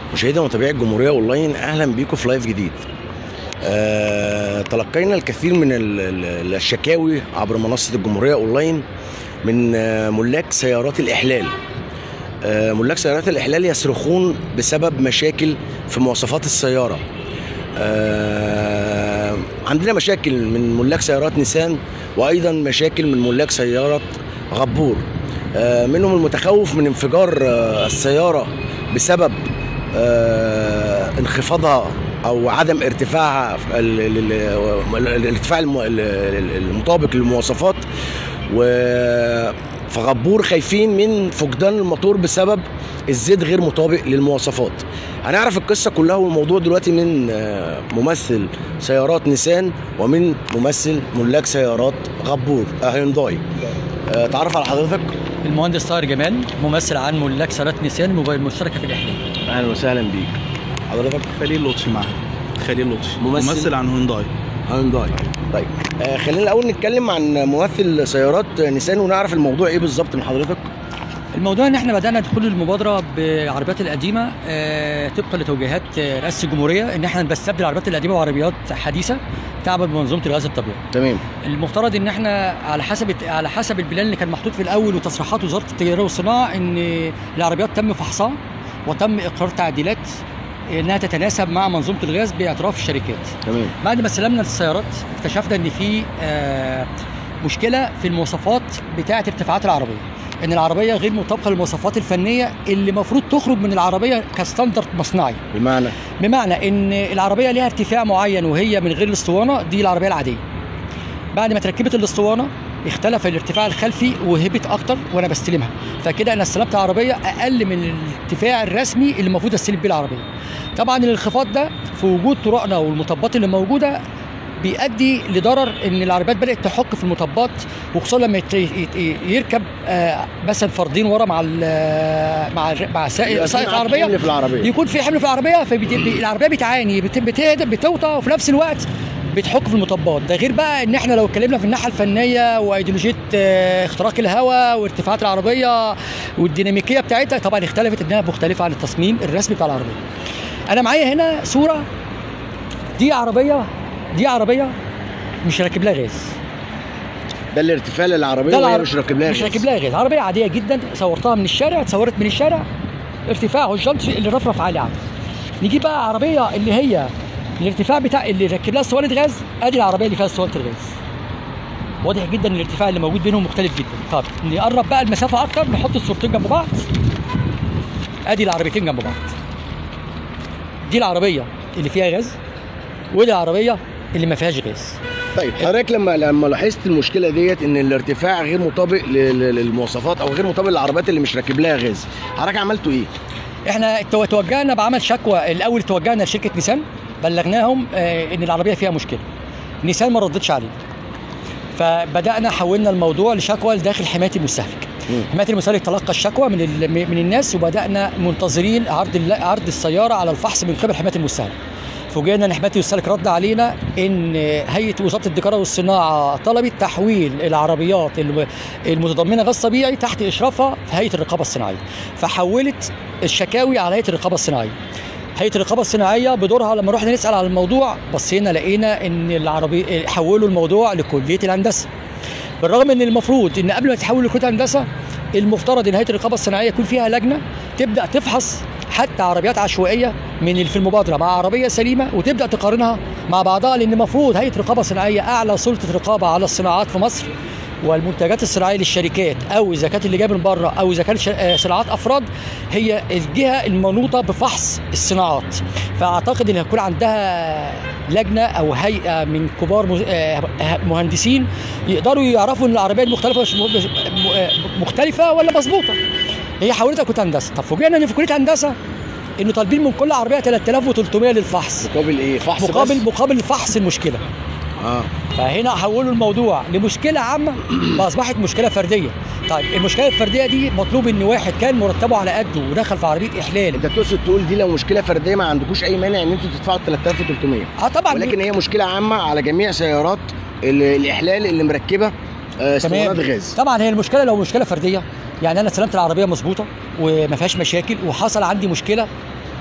مشاهدينا ومتابعي الجمهوريه اونلاين اهلا بيكم في لايف جديد. آه، تلقينا الكثير من ال- ال- الشكاوي عبر منصه الجمهوريه اونلاين من آه، ملاك سيارات الاحلال. آه، ملاك سيارات الاحلال يصرخون بسبب مشاكل في مواصفات السياره. آه، عندنا مشاكل من ملاك سيارات نيسان وايضا مشاكل من ملاك سياره غبور. آه، منهم المتخوف من انفجار آه، السياره بسبب آه، انخفاضها او عدم ارتفاعها ال- ال- ال- الارتفاع الم- ال- ال- المطابق للمواصفات و فغبور خايفين من فقدان الموتور بسبب الزيت غير مطابق للمواصفات هنعرف القصة كلها والموضوع دلوقتي من آه، ممثل سيارات نيسان ومن ممثل ملاك سيارات غبور آه، هيونداي آه، تعرف على حضرتك المهندس طاهر جمال ممثل عن ملاك سيارات نيسان موبايل مشتركه في الاحلام اهلا وسهلا بيك حضرتك خليل لطفي معاها خليل لطفي ممثل؟ ممثل, عن هونداي هيونداي طيب آه خلينا الاول نتكلم عن ممثل سيارات نيسان ونعرف الموضوع ايه بالظبط من حضرتك الموضوع ان احنا بدانا دخول المبادره بالعربيات القديمه آه طبقا لتوجيهات آه، رئاسه الجمهوريه ان احنا بنستبدل العربيات القديمه بعربيات حديثه تعمل بمنظومه الغاز الطبيعي تمام المفترض ان احنا على حسب على حسب البلان اللي كان محطوط في الاول وتصريحات وزاره التجاره والصناعه ان العربيات تم فحصها وتم اقرار تعديلات انها تتناسب مع منظومه الغاز باعتراف الشركات تمام بعد ما استلمنا السيارات اكتشفنا ان في آه، مشكله في المواصفات بتاعه ارتفاعات العربيه ان العربيه غير مطابقه للمواصفات الفنيه اللي المفروض تخرج من العربيه كستاندرد مصنعي بمعنى بمعنى ان العربيه ليها ارتفاع معين وهي من غير الاسطوانه دي العربيه العاديه بعد ما تركبت الاسطوانه اختلف الارتفاع الخلفي وهبت اكتر وانا بستلمها فكده انا استلمت عربيه اقل من الارتفاع الرسمي اللي المفروض استلم بيه العربيه طبعا الانخفاض ده في وجود طرقنا والمطبات اللي موجوده بيؤدي لضرر ان العربيات بدات تحك في المطبات وخصوصا لما يت- يت- يركب آه، مثلا فردين ورا مع ال- مع الر- مع سائق يبقى سائق في العربيه حمل في العربيه يكون في حمل في العربيه فالعربيه بتعاني بت- بتهدى بتوطى وفي نفس الوقت بتحك في المطبات ده غير بقى ان احنا لو اتكلمنا في الناحيه الفنيه وايديولوجيه آه، اختراق الهواء وارتفاعات العربيه والديناميكيه بتاعتها طبعا اختلفت انها مختلفه عن التصميم الرسمي بتاع العربيه انا معايا هنا صوره دي عربيه دي عربيه مش راكب لها غاز ده الارتفاع للعربيه ده وهي العر- مش راكب لها مش غاز. راكب لها غاز عربيه عاديه جدا صورتها من الشارع اتصورت من الشارع ارتفاع الجنط اللي رفرف عالي عادي نجيب بقى عربيه اللي هي الارتفاع بتاع اللي ركب لها اسطوانه غاز ادي العربيه اللي فيها اسطوانه الغاز واضح جدا ان الارتفاع اللي موجود بينهم مختلف جدا طب نقرب بقى المسافه اكتر نحط الصورتين جنب بعض ادي العربيتين جنب بعض دي العربيه اللي فيها غاز ودي العربيه اللي ما فيهاش غاز طيب حضرتك لما لما لاحظت المشكله ديت ان الارتفاع غير مطابق ل- ل- للمواصفات او غير مطابق للعربيات اللي مش راكب لها غاز حضرتك عملتوا ايه احنا تو- توجهنا بعمل شكوى الاول توجهنا لشركه نيسان بلغناهم آه، ان العربيه فيها مشكله نيسان ما ردتش عليه فبدانا حولنا الموضوع لشكوى لداخل حمايه المستهلك مم. حمايه المستهلك تلقى الشكوى من ال- من الناس وبدانا منتظرين عرض الل- عرض السياره على الفحص من قبل حمايه المستهلك فوجئنا ان حمايه المستهلك رد علينا ان هيئه وزاره التجاره والصناعه طلبت تحويل العربيات الم- المتضمنه غاز طبيعي تحت اشرافها في هيئه الرقابه الصناعيه فحولت الشكاوي على هيئه الرقابه الصناعيه هيئه الرقابه الصناعيه بدورها لما رحنا نسال على الموضوع بصينا لقينا ان العربي حولوا الموضوع لكليه الهندسه بالرغم ان المفروض ان قبل ما تحول لكليه الهندسه المفترض ان هيئه الرقابه الصناعيه يكون فيها لجنه تبدا تفحص حتى عربيات عشوائيه من اللي في المبادره مع عربيه سليمه وتبدا تقارنها مع بعضها لان المفروض هيئه الرقابه الصناعيه اعلى سلطه رقابه على الصناعات في مصر والمنتجات الصناعيه للشركات او اذا كانت اللي جايه من بره او اذا كانت ش- آه، صناعات افراد هي الجهه المنوطه بفحص الصناعات فاعتقد ان هيكون عندها لجنه او هيئه من كبار مز- آه، مهندسين يقدروا يعرفوا ان العربيه المختلفه مش م- مش- م- آه، مختلفه ولا مظبوطه هي حولتها كليه هندسه طب فوجئنا ان في كليه هندسه انه طالبين من كل عربيه 3300 للفحص مقابل ايه فحص مقابل بس؟ مقابل فحص المشكله اه فهنا حولوا الموضوع لمشكله عامه فاصبحت مشكله فرديه طيب المشكله الفرديه دي مطلوب ان واحد كان مرتبه على قده ودخل في عربيه احلال انت تقصد تقول دي لو مشكله فرديه ما عندكوش اي مانع ان انتوا تدفعوا 3300 اه طبعا ولكن هي مشكله عامه على جميع سيارات ال- الاحلال اللي مركبه آه، اسطوانات غاز طبعا هي المشكله لو مشكله فرديه يعني انا استلمت العربيه مظبوطه وما فيهاش مشاكل وحصل عندي مشكله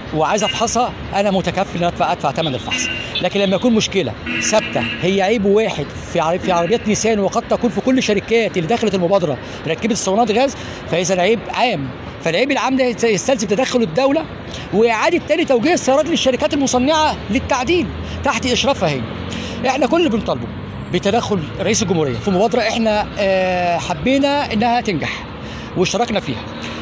وعايز افحصها انا متكفل ان أنا ادفع ادفع ثمن الفحص لكن لما يكون مشكله ثابته هي عيب واحد في عرب في عربيات نيسان وقد تكون في كل الشركات اللي دخلت المبادره ركبت اسطوانات غاز فاذا العيب عام فالعيب العام ده يستلزم تدخل الدوله واعاده تاني توجيه السيارات للشركات المصنعه للتعديل تحت اشرافها هي احنا كل اللي بنطالبه بتدخل رئيس الجمهوريه في مبادره احنا آه، حبينا انها تنجح واشتركنا فيها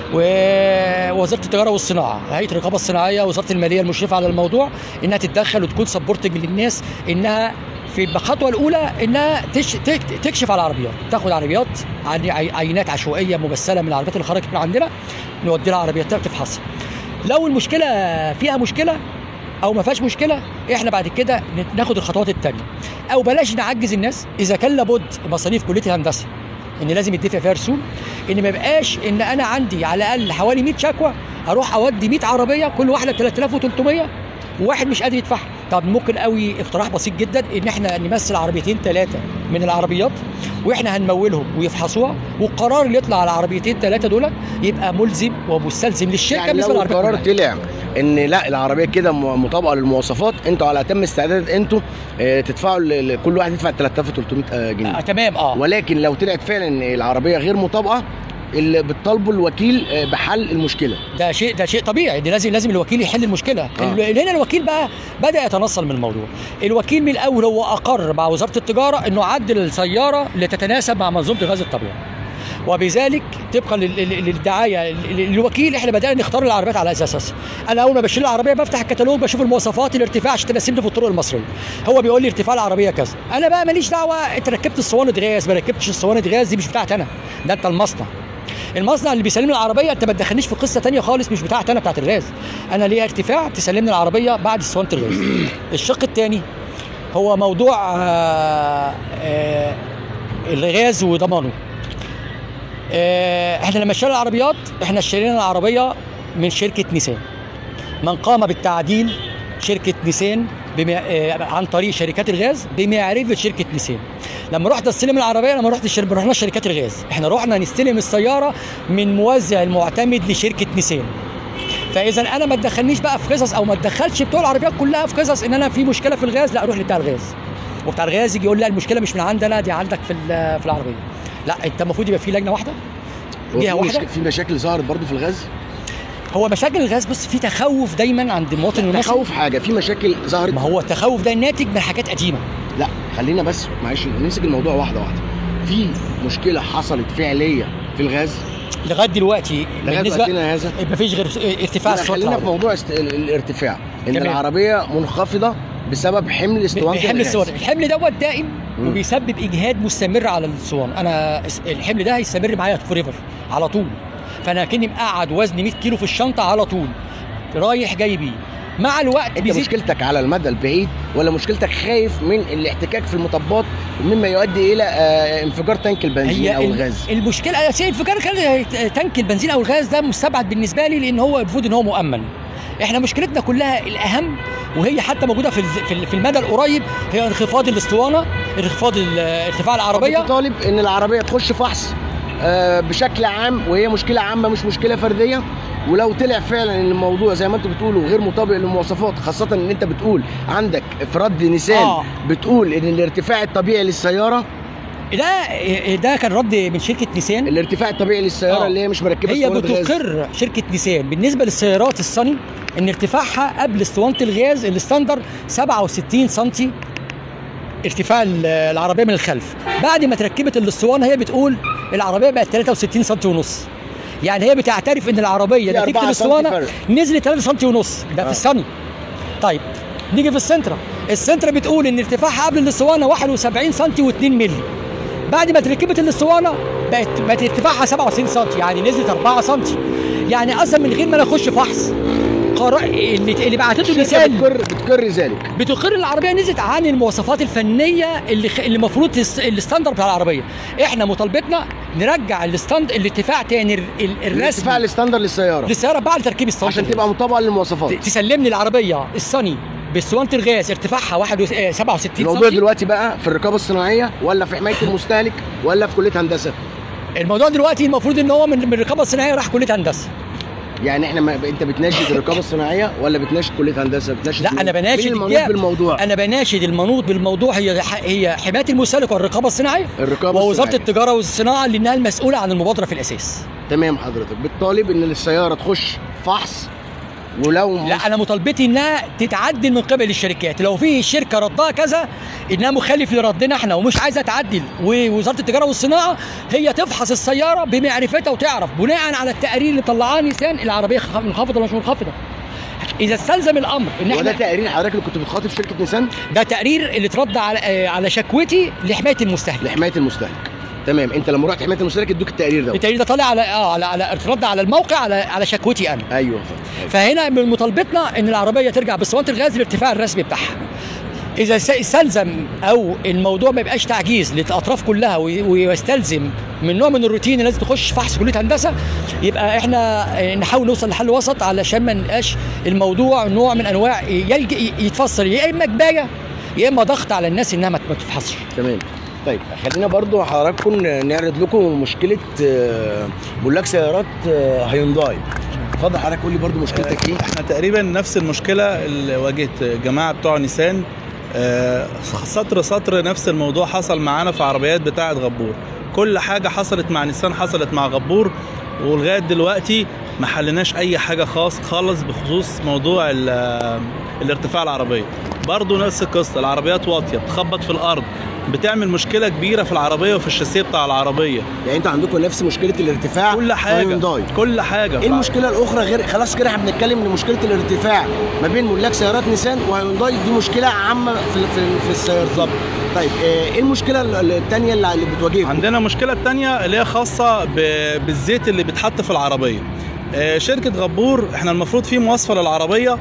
ووزاره التجاره والصناعه هيئه الرقابه الصناعيه وزاره الماليه المشرفه على الموضوع انها تتدخل وتكون سبورتنج للناس انها في الخطوه الاولى انها تش... تك- تكشف على العربيات تاخد عربيات عن- عي- عينات عشوائيه ممثله من العربيات اللي خرجت من عندنا نودي لها عربيات تفحصها لو المشكله فيها مشكله او ما فيهاش مشكله احنا بعد كده ناخد الخطوات التانية او بلاش نعجز الناس اذا كان لابد مصاريف كليه الهندسه ان لازم يدفع فيها رسوم ان ما يبقاش ان انا عندي على الاقل حوالي 100 شكوى اروح اودي 100 عربيه كل واحده ب 3300 وواحد مش قادر يدفعها طب ممكن قوي اقتراح بسيط جدا ان احنا نمثل عربيتين ثلاثه من العربيات واحنا هنمولهم ويفحصوها والقرار اللي يطلع على عربيتين ثلاثه دول يبقى ملزم ومستلزم للشركه يعني بالنسبه لو للعربيات القرار كلها. طلع ان لا العربيه كده م- مطابقه للمواصفات انتوا على اتم استعداد انتوا آه، تدفعوا ل- ل- كل واحد يدفع 3300 آه، جنيه آه تمام اه ولكن لو طلعت فعلا ان العربيه غير مطابقه اللي بتطالبوا الوكيل آه، بحل المشكله ده شيء ده شيء طبيعي ده لازم لازم الوكيل يحل المشكله آه. آه. هنا الوكيل بقى بدا يتنصل من الموضوع الوكيل من الاول هو اقر مع وزاره التجاره انه عدل السياره لتتناسب مع منظومه الغاز الطبيعي وبذلك طبقا لل- لل- للدعايه ال- الوكيل احنا بدانا نختار العربيات على اساس انا اول ما بشتري العربيه بفتح الكتالوج بشوف المواصفات الارتفاع عشان تناسبني في الطرق المصريه هو بيقول لي ارتفاع العربيه كذا انا بقى ماليش دعوه انت ركبت الصوانه غاز ما ركبتش الصوانه غاز دي مش بتاعتي انا ده انت المصنع المصنع اللي بيسلمني العربيه انت ما تدخلنيش في قصه تانية خالص مش بتاعتي انا بتاعت الغاز انا ليها ارتفاع تسلمني العربيه بعد اسطوانه الغاز الشق الثاني هو موضوع آه آه الغاز وضمانه آه احنا لما اشترينا العربيات احنا اشترينا العربيه من شركه نيسان من قام بالتعديل شركه نيسان بما آه عن طريق شركات الغاز بمعرفه شركه نيسان لما رحت استلم العربيه لما رحت الشر... رحنا شركات الغاز احنا رحنا نستلم السياره من موزع المعتمد لشركه نيسان فاذا انا ما تدخلنيش بقى في قصص او ما تدخلش بتوع العربيات كلها في قصص ان انا في مشكله في الغاز لا اروح لبتاع الغاز وبتاع الغاز يجي يقول لا المشكله مش من عندنا دي عندك في ال- في العربيه لا انت المفروض يبقى في لجنه واحده هو جهه في واحده مشك- في مشاكل ظهرت برضو في الغاز هو مشاكل الغاز بص في تخوف دايما عند المواطن المصري تخوف حاجه في مشاكل ظهرت ما هو التخوف ده ناتج من حاجات قديمه لا خلينا بس معلش نمسك الموضوع واحده واحده في مشكله حصلت فعليه في الغاز لغايه دلوقتي لغايه بالنسبه وقتنا هذا ما فيش غير ارتفاع لا، الصوت خلينا في موضوع است... ال- الارتفاع ان تمام. العربيه منخفضه بسبب حمل اسطوانه بحمل الغاز. الصور الحمل دوت دائم مم. وبيسبب اجهاد مستمر على الصوان انا اس- الحمل ده هيستمر معايا فوريفر على طول فانا كاني مقعد وزن 100 كيلو في الشنطه على طول رايح جاي بيه مع الوقت انت بيزيد مشكلتك على المدى البعيد ولا مشكلتك خايف من الاحتكاك في المطبات مما يؤدي الى آه، انفجار تانك البنزين هي او ال- الغاز المشكله الاساسيه انفجار كان تانك البنزين او الغاز ده مستبعد بالنسبه لي لان هو المفروض ان هو مؤمن احنا مشكلتنا كلها الاهم وهي حتى موجوده في ال- في ال- في المدى القريب هي انخفاض الاسطوانه انخفاض ال- ارتفاع العربيه طالب ان العربيه تخش فحص آه، بشكل عام وهي مشكله عامه مش مشكله فرديه ولو طلع فعلا ان الموضوع زي ما انتوا بتقولوا غير مطابق للمواصفات خاصه ان انت بتقول عندك في رد نيسان آه. بتقول ان الارتفاع الطبيعي للسياره ده ده كان رد من شركه نيسان الارتفاع الطبيعي للسياره آه. اللي هي مش مركبه هي اسطوانه غاز بتقر شركه نيسان بالنسبه للسيارات الصني ان ارتفاعها قبل اسطوانه الغاز الستاندر 67 سم ارتفاع ال- العربيه من الخلف بعد ما تركبت الاسطوانه هي بتقول العربيه بقت 63 سم ونص يعني هي بتعترف ان العربيه في نتيجه 4 سم الاسطوانه فرق. نزلت 3 سم ونص ده في آه. الصني طيب نيجي في السنترا السنترا بتقول ان ارتفاعها قبل الاسطوانه 71 سم و2 مللي بعد ما تركبت الاسطوانه بقت بقت ارتفاعها 67 سم يعني نزلت 4 سم يعني اصلا من غير ما انا اخش فحص قرار اللي اللي بعتته الشركه النيسان بتكر بتكر ذلك بتقر العربيه نزلت عن المواصفات الفنيه اللي خ... اللي المفروض الس- الستاندر بتاع العربيه احنا مطالبتنا نرجع الستاند الارتفاع تاني ال- ال- الارتفاع الرسمي الستاندر للسياره للسياره بعد تركيب الستاند عشان تبقى مطابقه للمواصفات تسلمني العربيه الصني باسطوانه الغاز ارتفاعها 61 67 الموضوع سم دلوقتي بقى في الرقابه الصناعيه ولا في حمايه المستهلك ولا في كليه هندسه الموضوع دلوقتي المفروض ان هو من من الرقابه الصناعيه راح كليه هندسه يعني احنا ما... انت بتناشد الرقابه الصناعيه ولا بتناشد كليه هندسه بتناشد لا، مين؟ أنا بناشد مين المنوط الجهة. بالموضوع انا بناشد المنوط بالموضوع هي هي حمايه المستهلك والرقابه الصناعيه الرقابه ووزاره الصناعية. التجاره والصناعه لانها المسؤوله عن المبادره في الاساس تمام حضرتك بتطالب ان السياره تخش فحص ولو لا انا مطالبتي انها تتعدل من قبل الشركات لو في شركه ردها كذا انها مخالف لردنا احنا ومش عايزه تعدل ووزاره التجاره والصناعه هي تفحص السياره بمعرفتها وتعرف بناء على التقارير اللي طلعها نيسان العربيه خ- منخفضه ولا مش منخفضه اذا استلزم الامر ان وده احنا تقرير حضرتك اللي كنت بتخاطب شركه نيسان ده تقرير اللي اترد على آه، على شكوتي لحمايه المستهلك لحمايه المستهلك تمام انت لما رحت حمايه المستهلك ادوك التقرير ده التقرير ده طالع على اه على على اترد على الموقع على على شكوتي انا ايوه فندم. فهنا من مطالبتنا ان العربيه ترجع باسطوانه الغاز للارتفاع الرسمي بتاعها اذا س- استلزم او الموضوع ما يبقاش تعجيز للاطراف كلها وي- ويستلزم من نوع من الروتين لازم تخش فحص كليه هندسه يبقى احنا آه، نحاول نوصل لحل وسط علشان ما نبقاش الموضوع نوع من انواع يلجأ يتفسر يا اما كبايه يا اما ضغط على الناس انها ما ما تفحصش تمام طيب خلينا برضو حضراتكم نعرض لكم مشكله آه، ملاك سيارات آه، هيونداي اتفضل حضرتك قول لي برضو مشكلتك ايه احنا تقريبا نفس المشكله اللي واجهت الجماعه بتوع نيسان آه، سطر سطر نفس الموضوع حصل معانا في عربيات بتاعه غبور كل حاجه حصلت مع نيسان حصلت مع غبور ولغايه دلوقتي ما حلناش اي حاجه خاص خالص بخصوص موضوع ال- آه، الارتفاع العربيه برضه نفس القصه العربيات واطيه بتخبط في الارض بتعمل مشكله كبيره في العربيه وفي الشاسيه بتاع العربيه يعني انتوا عندكم نفس مشكله الارتفاع كل في حاجه هيونداي كل حاجه ايه المشكله الاخرى غير خلاص كده احنا بنتكلم ان مشكله الارتفاع ما بين ملاك سيارات نيسان وهيونداي دي مشكله عامه في في, في السيارات بالظبط طيب آه، ايه المشكله الثانيه اللي اللي بتواجهكم عندنا مشكلة تانية اللي هي خاصة ب- بالزيت اللي بيتحط في العربية آه، شركة غبور احنا المفروض في مواصفة للعربية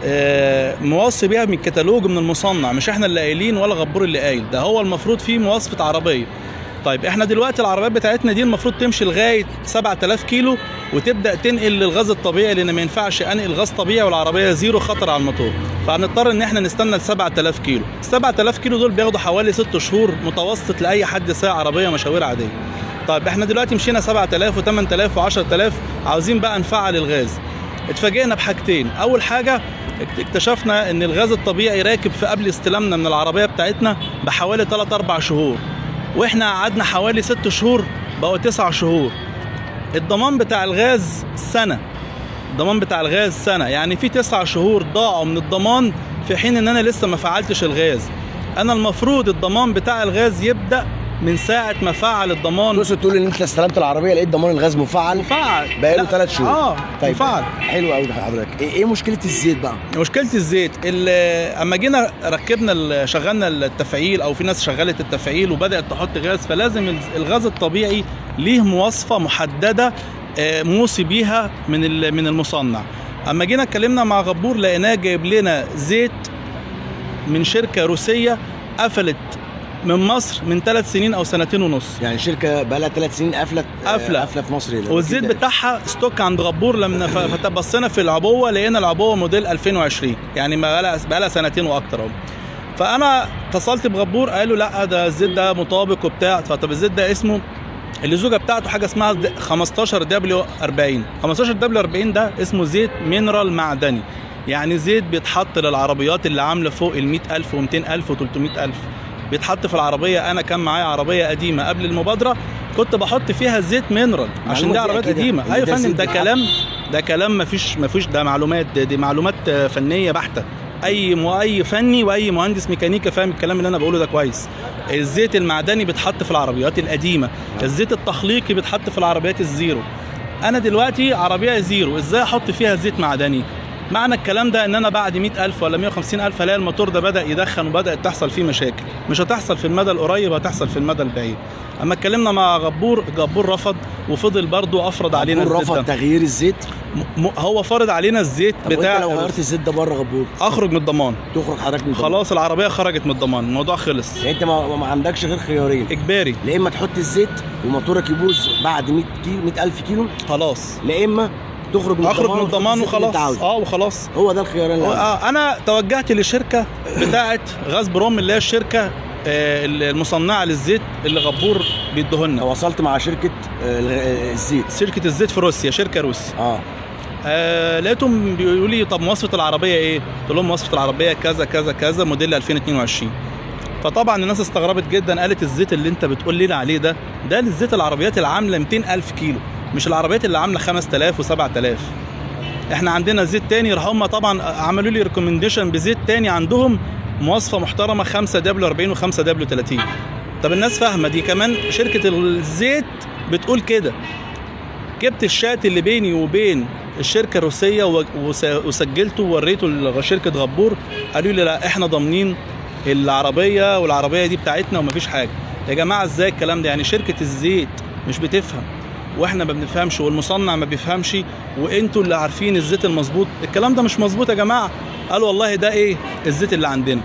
آه، موصي بيها من الكتالوج من المصنع مش احنا اللي قايلين ولا غبور اللي قايل ده هو المفروض في مواصفة عربية طيب احنا دلوقتي العربيات بتاعتنا دي المفروض تمشي لغاية 7000 كيلو وتبدأ تنقل للغاز الطبيعي لان ما ينفعش انقل غاز طبيعي والعربية زيرو خطر على الموتور فهنضطر ان احنا نستنى ل 7000 كيلو 7000 كيلو دول بياخدوا حوالي 6 شهور متوسط لاي حد سايق عربية مشاوير عادية طيب احنا دلوقتي مشينا 7000 و8000 و10000 عاوزين بقى نفعل الغاز اتفاجئنا بحاجتين اول حاجه اكت- اكتشفنا ان الغاز الطبيعي راكب في قبل استلامنا من العربيه بتاعتنا بحوالي 3 4 شهور واحنا قعدنا حوالي 6 شهور بقوا 9 شهور الضمان بتاع الغاز سنه الضمان بتاع الغاز سنه يعني في 9 شهور ضاعوا من الضمان في حين ان انا لسه ما فعلتش الغاز انا المفروض الضمان بتاع الغاز يبدا من ساعه ما فعل الضمان تقصد تقول ان انت استلمت العربيه لقيت ضمان الغاز مفعل مفعل بقاله لا. ثلاث شهور اه طيب مفعل حلو قوي حضرتك ايه إيه مشكله الزيت بقى مشكله الزيت ال- اما جينا ركبنا ال- شغلنا التفعيل او في ناس شغلت التفعيل وبدات تحط غاز فلازم ال- الغاز الطبيعي ليه مواصفه محدده آه، موصي بيها من ال- من المصنع اما جينا اتكلمنا مع غبور لقيناه جايب لنا زيت من شركه روسيه قفلت من مصر من ثلاث سنين او سنتين ونص يعني شركه بقى لها ثلاث سنين قافله قافلة. قافله في مصر هنا. والزيت كده. بتاعها ستوك عند غبور لما ف- فتبصينا في العبوه لقينا العبوه موديل 2020 يعني ما بقى بقى لها سنتين واكتر اهو فانا اتصلت بغبور قالوا لا ده الزيت ده مطابق وبتاع طب الزيت ده اسمه اللزوجه بتاعته حاجه اسمها د- 15 دبليو 40 15 دبليو 40 ده اسمه زيت مينرال معدني يعني زيت بيتحط للعربيات اللي عامله فوق ال 100000 و200000 و300000 بيتحط في العربيه انا كان معايا عربيه قديمه قبل المبادره كنت بحط فيها زيت مينرال عشان معلومة دي دي عربيات أكيد قديمه إن ايوه ده يا فندم زيت ده بيتحط. كلام ده كلام مفيش مفيش ده معلومات دي, دي معلومات آه، فنيه بحته اي مو اي فني واي مهندس ميكانيكا فاهم الكلام اللي انا بقوله ده كويس الزيت المعدني بيتحط في العربيات القديمه الزيت التخليقي بيتحط في العربيات الزيرو انا دلوقتي عربيه زيرو ازاي احط فيها زيت معدني معنى الكلام ده ان انا بعد 100000 ولا 150000 الاقي الموتور ده بدا يدخن وبدات تحصل فيه مشاكل مش هتحصل في المدى القريب هتحصل في المدى البعيد اما اتكلمنا مع غبور غبور رفض وفضل برضو افرض علينا غبور الزيت رفض ده تغيير الزيت م- م- هو فرض علينا الزيت طب بتاع وانت لو غيرت الزيت ده بره غبور اخرج من الضمان تخرج حضرتك من الضمان. خلاص العربيه خرجت من الضمان الموضوع خلص يعني انت ما, ما عندكش غير خيارين اجباري لا اما تحط الزيت وموتورك يبوظ بعد 100 كيلو 100000 كيلو خلاص لا اما تخرج من اخرج الضمان من وتحط الضمان الزيت اللي وخلاص انت عاوزه. اه وخلاص هو ده الخيار اللي عندك. آه، انا توجهت لشركه بتاعه غاز بروم اللي هي الشركه آه، المصنعه للزيت اللي غبور بيديهولنا تواصلت مع شركه آه، الغ- آه، الزيت شركه الزيت في روسيا شركه روسي اه آه لقيتهم بيقولوا لي طب مواصفه العربيه ايه؟ قلت لهم مواصفه العربيه كذا كذا كذا موديل 2022 فطبعا الناس استغربت جدا قالت الزيت اللي انت بتقول لنا عليه ده ده للزيت العربيات اللي عامله 200 الف كيلو مش العربيات اللي عامله 5000 و7000 احنا عندنا زيت تاني راح هم طبعا عملوا لي ريكومنديشن بزيت تاني عندهم مواصفه محترمه 5 دبليو 40 و5 دبليو 30 طب الناس فاهمه دي كمان شركه الزيت بتقول كده جبت الشات اللي بيني وبين الشركه الروسيه و- وس- وسجلته ووريته لشركه غبور قالوا لي لا احنا ضامنين العربيه والعربيه دي بتاعتنا ومفيش حاجه يا جماعه ازاي الكلام ده يعني شركه الزيت مش بتفهم واحنا ما بنفهمش والمصنع ما بيفهمش وانتوا اللي عارفين الزيت المظبوط الكلام ده مش مظبوط يا جماعه قالوا والله ده ايه الزيت اللي عندنا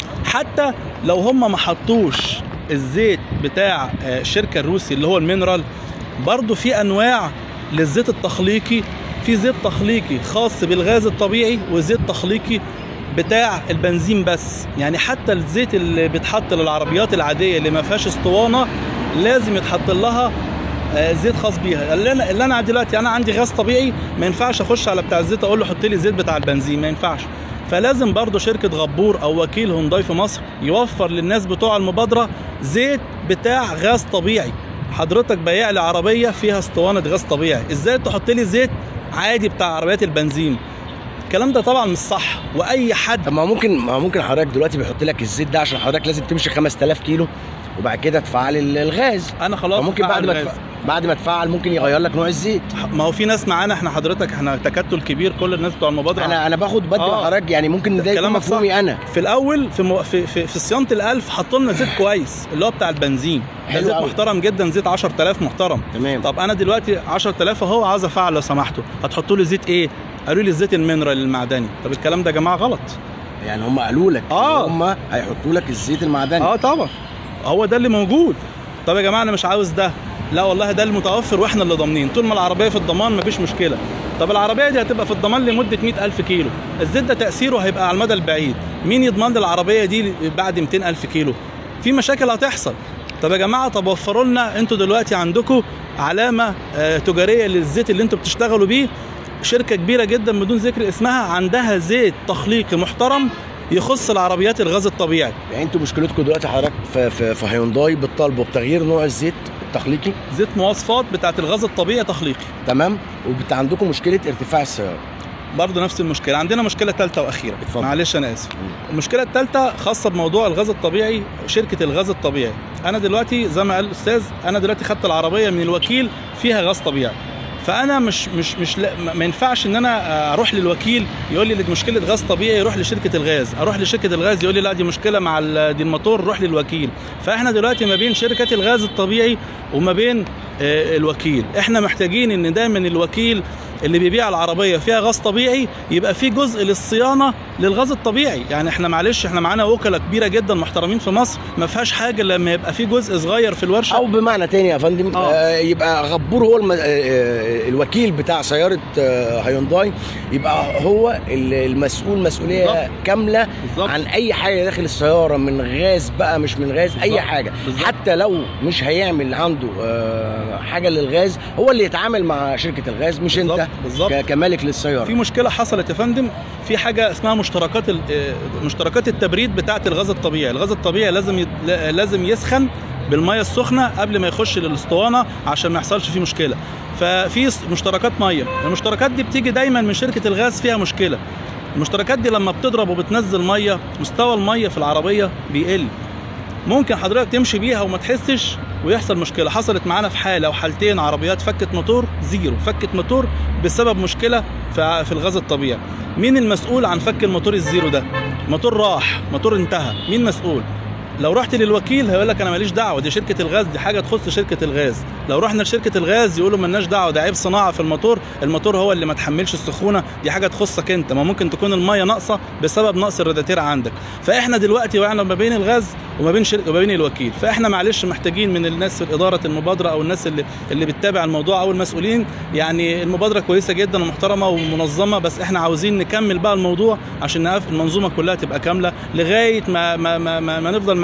حتى لو هم ما حطوش الزيت بتاع آه، الشركه الروسي اللي هو المينرال برضو في انواع للزيت التخليقي في زيت تخليقي خاص بالغاز الطبيعي وزيت تخليقي بتاع البنزين بس يعني حتى الزيت اللي بيتحط للعربيات العاديه اللي ما فيهاش اسطوانه لازم يتحط لها آه، زيت خاص بيها اللي انا اللي انا دلوقتي انا عندي غاز طبيعي ما ينفعش اخش على بتاع الزيت اقول له حط لي زيت بتاع البنزين ما ينفعش فلازم برضه شركة غبور أو وكيل هونداي في مصر يوفر للناس بتوع المبادرة زيت بتاع غاز طبيعي حضرتك بايع لي عربية فيها اسطوانة غاز طبيعي ازاي تحط لي زيت عادي بتاع عربيات البنزين الكلام ده طبعا مش صح واي حد طب ما هو ممكن ما هو ممكن حضرتك دلوقتي بيحط لك الزيت ده عشان حضرتك لازم تمشي 5000 كيلو وبعد كده تفعل ال- الغاز انا خلاص فممكن فعل بعد ما الغاز. تف... بعد ما تفعل ممكن يغير لك نوع الزيت ما هو في ناس معانا احنا حضرتك احنا تكتل كبير كل الناس بتوع المبادرة انا انا باخد بدي آه. حضرتك يعني ممكن ده يكون كلامك صح. مفهومي انا في الاول في مو... في في, في صيانه الالف حطوا لنا زيت كويس اللي هو بتاع البنزين ده حلو زيت أوي. محترم جدا زيت 10000 محترم تمام طب انا دلوقتي 10000 اهو عايز افعل لو سمحتوا هتحطوا لي زيت ايه قالوا لي الزيت المينرال المعدني طب الكلام ده يا جماعه غلط يعني هم قالوا لك آه. هم هيحطوا لك الزيت المعدني اه طبعا هو ده اللي موجود طب يا جماعه انا مش عاوز ده لا والله ده المتوفر واحنا اللي ضامنين طول ما العربيه في الضمان مفيش مشكله طب العربيه دي هتبقى في الضمان لمده 100000 كيلو الزيت ده تاثيره هيبقى على المدى البعيد مين يضمن لي العربيه دي بعد 200000 كيلو في مشاكل هتحصل طب يا جماعه طب وفروا لنا انتوا دلوقتي عندكم علامه آه تجاريه للزيت اللي انتوا بتشتغلوا بيه شركه كبيره جدا بدون ذكر اسمها عندها زيت تخليقي محترم يخص العربيات الغاز الطبيعي يعني انتوا مشكلتكم دلوقتي حضرتك في في, في هيونداي بتطالبوا بتغيير نوع الزيت التخليقي زيت مواصفات بتاعت الغاز الطبيعي تخليقي تمام وبت عندكم مشكله ارتفاع السياره برضه نفس المشكله عندنا مشكله ثالثه واخيره اتفضل. معلش انا اسف المشكله الثالثه خاصه بموضوع الغاز الطبيعي شركه الغاز الطبيعي انا دلوقتي زي ما قال الاستاذ انا دلوقتي خدت العربيه من الوكيل فيها غاز طبيعي فانا مش مش مش لا ما- ما ينفعش ان انا اروح للوكيل يقول لي دي مشكله غاز طبيعي يروح لشركه الغاز اروح لشركه الغاز يقول لي لا دي مشكله مع ال- دي الموتور روح للوكيل فاحنا دلوقتي ما بين شركه الغاز الطبيعي وما بين آه، الوكيل احنا محتاجين ان دايما الوكيل اللي بيبيع العربيه فيها غاز طبيعي يبقى في جزء للصيانه للغاز الطبيعي يعني احنا معلش احنا معانا وكلاء كبيره جدا محترمين في مصر ما فيهاش حاجه لما يبقى في جزء صغير في الورشه او بمعنى تاني يا فندم آه. آه. يبقى غبور هو الم... آه، آه، الوكيل بتاع سياره آه، هيونداي يبقى هو ال- المسؤول مسؤوليه بالظبط. كامله بالظبط. عن اي حاجه داخل السياره من غاز بقى مش من غاز اي بالظبط. حاجه بالظبط. حتى لو مش هيعمل عنده آه، حاجه للغاز هو اللي يتعامل مع شركه الغاز مش بالظبط. انت بالظبط. ك- كمالك للسياره في مشكله حصلت يا فندم في حاجه اسمها مشتركات ال- آه، مشتركات التبريد بتاعه الغاز الطبيعي الغاز الطبيعي لازم يت- لا- لازم يسخن بالميه السخنه قبل ما يخش للاسطوانه عشان ما يحصلش فيه مشكله ففي س- مشتركات ميه المشتركات دي بتيجي دايما من شركه الغاز فيها مشكله المشتركات دي لما بتضرب وبتنزل ميه مستوى الميه في العربيه بيقل ممكن حضرتك تمشي بيها وما تحسش ويحصل مشكله حصلت معانا في حاله وحالتين عربيات فكت موتور زيرو فكت موتور بسبب مشكله في في الغاز الطبيعي مين المسؤول عن فك الموتور الزيرو ده موتور راح موتور انتهى مين مسؤول لو رحت للوكيل هيقول لك انا ماليش دعوه دي شركه الغاز دي حاجه تخص شركه الغاز لو رحنا لشركه الغاز يقولوا مالناش دعوه ده عيب صناعه في الموتور الموتور هو اللي ما تحملش السخونه دي حاجه تخصك انت ما ممكن تكون الميه ناقصه بسبب نقص الراداتير عندك فاحنا دلوقتي وقعنا ما بين الغاز وما بين شركه وما بين الوكيل فاحنا معلش محتاجين من الناس في اداره المبادره او الناس اللي اللي بتتابع الموضوع او المسؤولين يعني المبادره كويسه جدا ومحترمه ومنظمه بس احنا عاوزين نكمل بقى الموضوع عشان نقف المنظومه كلها تبقى كامله لغايه ما ما ما, ما, ما نفضل مع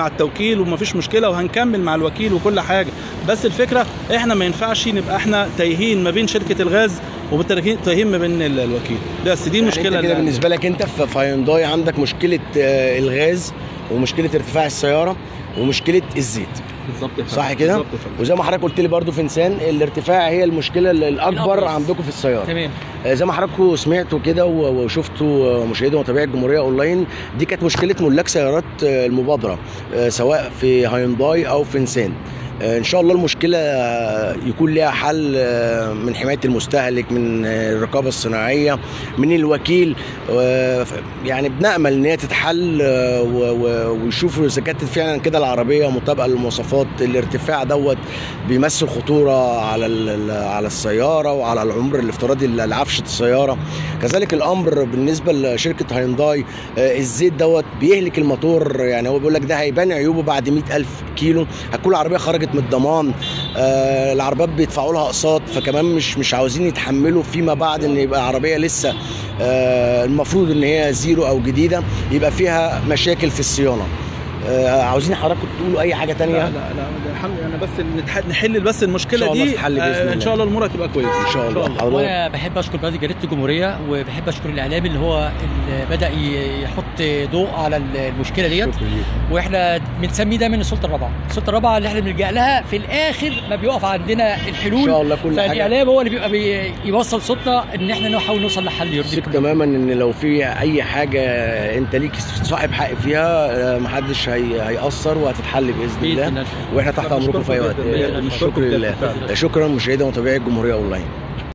مع التوكيل ومفيش مشكله وهنكمل مع الوكيل وكل حاجه بس الفكره احنا ما ينفعش نبقى احنا تايهين ما بين شركه الغاز وبالتاهين تايهين ما بين ال- الوكيل بس دي يعني المشكله انت كده اللي- بالنسبه لك انت في في هيونداي عندك مشكله آه، الغاز ومشكله ارتفاع السياره ومشكله الزيت بالظبط يا فندم. صح كده؟ بالظبط يا فندم. وزي ما حضرتك قلت لي برضو في انسان الارتفاع هي المشكله ال- الاكبر الأبرز. عندكم في السياره تمام آه، زي ما حضراتكم سمعتوا كده و- وشفتوا آه، مشاهدي ومتابعي الجمهوريه اونلاين دي كانت مشكله ملاك سيارات آه، المبادره آه، سواء في هيونداي او في نسان آه، ان شاء الله المشكله آه، يكون لها حل آه، من حمايه المستهلك من آه، الرقابه الصناعيه من الوكيل آه، ف- يعني بنامل ان هي تتحل آه، و- و- ويشوفوا اذا كانت فعلا كده العربيه مطابقه للمواصفات الارتفاع دوت بيمثل خطوره على ال- ال- على السياره وعلى العمر الافتراضي ل- لعفشه السياره كذلك الامر بالنسبه لشركه هيونداي آه، الزيت دوت بيهلك الموتور يعني هو بيقول لك ده هيبان عيوبه بعد 100000 كيلو هتكون العربيه خرجت من الضمان آه، العربيات بيدفعوا لها اقساط فكمان مش مش عاوزين يتحملوا فيما بعد ان يبقى عربيه لسه آه، المفروض ان هي زيرو او جديده يبقى فيها مشاكل في الصيانه آه، عاوزين حضراتكم تقولوا اي حاجه لا تانية لا لا ده الحمد لله بس نتح- نحل بس المشكله إن شاء الله دي تتحل بإذن آه، الله. ان شاء الله الامور هتبقى كويسه ان شاء الله حضرتك وانا بحب اشكر برنامج جريده الجمهوريه وبحب اشكر الاعلامي اللي هو اللي بدا ي- يحط ضوء على المشكله ديت شكرا ليك. واحنا بنسميه ده من السلطه الرابعه السلطه الرابعه اللي احنا بنلجا لها في الاخر ما بيقف عندنا ان الحلول شاء الله كل حاجه فالاعلام هو اللي بيبقى بي يوصل صوتنا ان احنا نحاول نوصل لحل يرضي ثق الكل. تماما ان لو في اي حاجه انت ليك صاحب حق فيها آه، محدش هي هيأثر وهتتحل باذن بإذن الله الله. واحنا تحت لا، امركم في اي وقت بنشكركم جداً. آه، بنشكركم شكرا جداً. لله شكرا مشاهدي ومتابعي الجمهوريه اونلاين